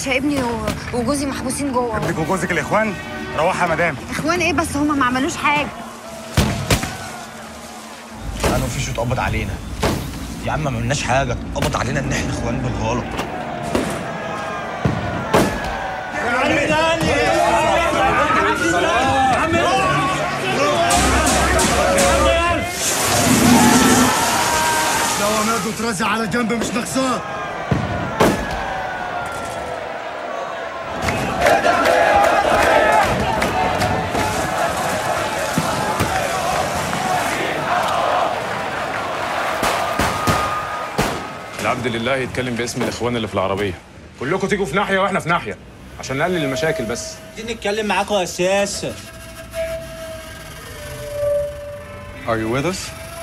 باشا ابني و- وجوزي محبوسين جوه ابنك وجوزك الاخوان روحها يا مدام اخوان ايه بس هما ما عملوش حاجه انا وفيش اتقبض علينا يا عم ما عملناش حاجه اتقبض علينا ان احنا اخوان بالغلط لو عماد وترزع على جنب مش ناقصاه العبد لله يتكلم باسم الاخوان اللي في العربيه كلكم تيجوا في ناحيه واحنا في ناحيه عشان نقلل المشاكل بس عايزين نتكلم معاكم اساسا Are you with us?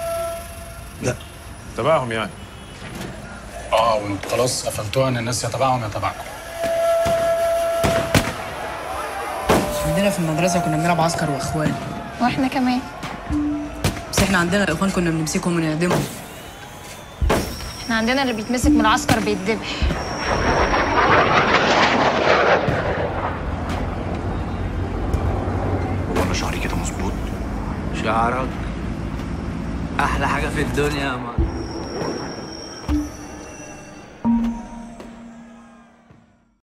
تبعهم يعني اه وانتوا خلاص قفلتوها ان الناس يتبعهم يتبعكم عندنا في المدرسة كنا بنلعب عسكر وإخوان واحنا كمان بس إحنا عندنا الإخوان كنا بنمسكهم ونعدمهم احنا عندنا اللي بيتمسك من العسكر بيتذبح هو انا شعري كده مظبوط شعرك احلى حاجه في الدنيا يا مان